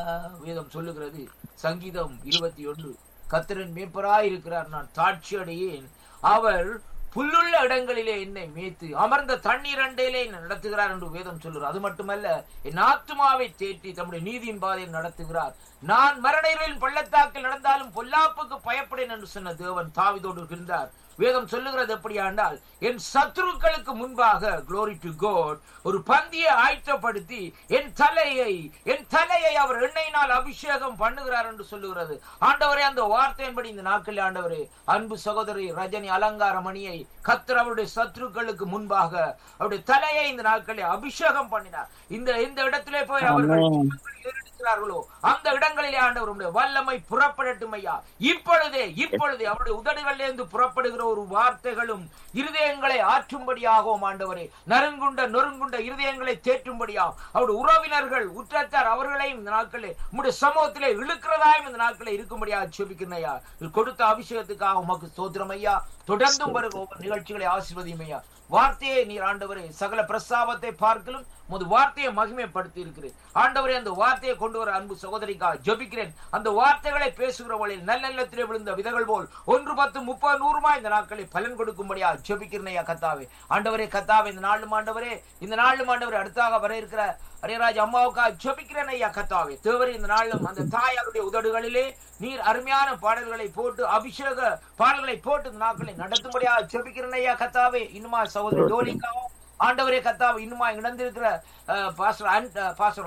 வேதம் சொல்லுகிறது சங்கீதம் இருபத்தி ஒன்று கத்திரன் மேய்ப்பராய் இருக்கிறார் நான் தாட்சி அடையேன் அவர் புல்லுள்ள இடங்களிலே என்னை மேய்த்து அமர்ந்த தண்ணீர் அண்டையிலே என்னை நடத்துகிறார் என்று வேதம் சொல்லுகிறார் அது மட்டுமல்ல என் ஆத்மாவை தேற்றி தம்முடைய நீதியின் பாதையில் நடத்துகிறார் நான் மரணங்களின் பள்ளத்தாக்கில் நடந்தாலும் பொல்லாப்புக்கு பயப்படேன் என்று சொன்ன தேவன் தாவிதோடு இருந்தார் வேதம் சொல்லுகிறது எப்படியாண்டால் என் சத்துருக்களுக்கு முன்பாக glory டு God ஒரு பந்தியை ஆயத்தப்படுத்தி என் தலையை என் தலையை அவர் எண்ணெயினால் அபிஷேகம் பண்ணுகிறார் என்று சொல்லுகிறது ஆண்டவரே அந்த வார்த்தையின்படி இந்த நாட்களில் ஆண்டவரே அன்பு சகோதரி ரஜினி அலங்கார மணியை கத்தர் அவருடைய சத்துருக்களுக்கு முன்பாக அவருடைய தலையை இந்த நாட்களில் அபிஷேகம் பண்ணினார் இந்த இந்த இடத்திலே போய் அவர்கள் ஆமென். இருக்கிறார்களோ அந்த இடங்களிலே ஆண்டவருடைய வல்லமை புறப்படட்டும் ஐயா இப்பொழுதே இப்பொழுதே அவருடைய உதடுகளிலிருந்து புறப்படுகிற ஒரு வார்த்தைகளும் இருதயங்களை ஆற்றும்படியாகவும் ஆண்டவரே நறுங்குண்ட நொறுங்குண்ட இருதயங்களை தேற்றும்படியாகும் அவருடைய உறவினர்கள் உற்றத்தார் அவர்களையும் இந்த நாட்களே உம்முடைய சமூகத்திலே இழுக்கிறதாயும் இந்த நாட்களே இருக்கும்படியாக செபிக்கிறேன் ஐயா இது கொடுத்த அபிஷேகத்துக்காக உமக்கு ஸ்தோத்திரம் ஐயா தொடர்ந்தும் வருகிற ஒவ்வொரு நிகழ்ச்சிகளை ஆசீர்வதியும் ஐயா வார்த்தையை நீர் ஆண்டவரே சகல பிரஸ்தாபத்தை பார்க்கலும் உமது வார்த்தையை மகிமைப்படுத்தி இருக்கிறேன் ஆண்டவரே அந்த வார்த்தையை கொண்டு வர அன்பு சகோதரிக்காக ஜெபிக்கிறேன் அந்த வார்த்தைகளை பேசுகிற வழியில் நல்ல நிலத்திலே விழுந்த விதைகள் போல் ஒன்று பத்து முப்பது நூறுமா இந்த நாட்களை பலன் கொடுக்கும்படியா ஜெபிக்கிறேன் ஐயா கத்தாவே ஆண்டவரே கத்தாவே இந்த நாளும் ஆண்டவரே இந்த நாளும் ஆண்டவரே அடுத்தாக வர இருக்கிற அரியராஜ் அம்மாவுக்காக ஜெபிக்கிறேன் ஐயா கத்தாவே தேவரே இந்த நாளும் அந்த தாயாருடைய உதடுகளிலே நீர் அருமையான பாடல்களை போட்டு அபிஷேக பாடல்களை போட்டு இந்த நாட்களை நடத்தும்படியா ஜெபிக்கிறேன் ஐயா கத்தாவே இன்னுமா சகோதரி டோலிக்காவும் ஆண்டவரே கத்தாவை இன்னுமா இணைந்திருக்கிற பாஸ்டர் பாஸ்டர்